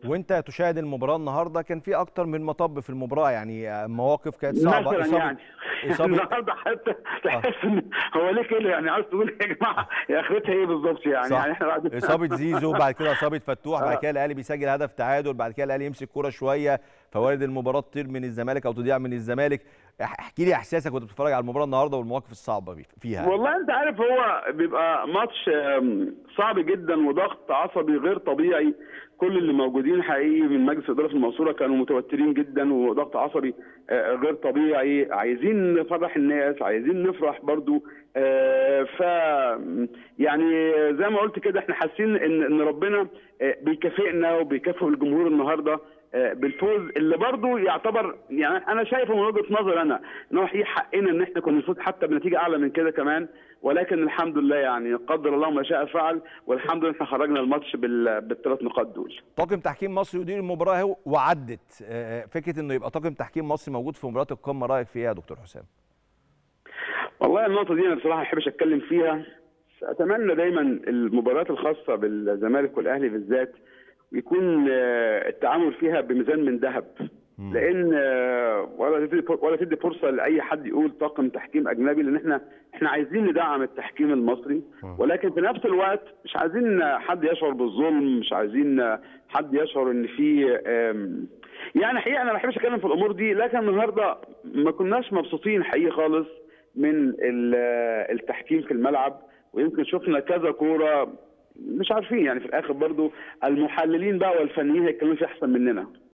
وانت تشاهد المباراه النهارده كان في اكتر من مطب في المباراه يعني مواقف كانت صعبه مثلا إصابة يعني إصابة- النهارده حتى تحس ان هو ليه كده يعني عاوز تقول يا جماعه يا اخرتها ايه بالظبط يعني صح. يعني احنا بعد اصابه زيزو بعد كده اصابه فتوح بعد آه. كده الاهلي بيسجل هدف تعادل بعد كده الاهلي يمسك كوره شويه فوارد المباراه تطير من الزمالك او تضيع من الزمالك اح- احكي لي احساسك وانت بتتفرج على المباراه النهارده والمواقف الصعبه بي- فيها والله انت عارف هو بيبقى ماتش آم، صعب جدا وضغط عصبي غير طبيعي كل اللي موجودين حقيقي من مجلس اداره المنصوره كانوا متوترين جدا وضغط عصبي آه، غير طبيعي عايزين نفرح الناس عايزين نفرح برضو آه، ف يعني زي ما قلت كده احنا حاسين ان ان ربنا آه، بيكافئنا وبيكافئ الجمهور النهارده آه، بالفوز اللي برضو يعتبر يعني انا شايفه من وجهه نظر انا ان هو حقيقي حقنا ان احنا كنا نفوز حتى بنتيجه اعلى من كده كمان ولكن الحمد لله يعني قدر الله ما شاء فعل والحمد لله احنا خرجنا الماتش بال- بالثلاث نقاط دول طاقم تحكيم مصري يدير المباراه اهو وعدت آه، فكره انه يبقى طاقم تحكيم مصري موجود في مباراه القمه رايك فيها يا دكتور حسام والله النقطة دي أنا بصراحة ما بحبش أتكلم فيها أتمنى دايما المباريات الخاصة بالزمالك والأهلي بالذات يكون آه، التعامل فيها بميزان من ذهب لأن آه، ولا تدي ولا تدي فرصة لأي حد يقول طاقم تحكيم أجنبي لأن إحنا إحنا عايزين ندعم التحكيم المصري ولكن في نفس الوقت مش عايزين حد يشعر بالظلم مش عايزين حد يشعر إن في آم، يعني حقيقة أنا ما بحبش أتكلم في الأمور دي لكن النهاردة ما كناش مبسوطين حقيقي خالص من ال- التحكيم في الملعب ويمكن شفنا كذا كوره مش عارفين يعني في الاخر برضو المحللين بقى والفنيين هيتكلموا فيه احسن مننا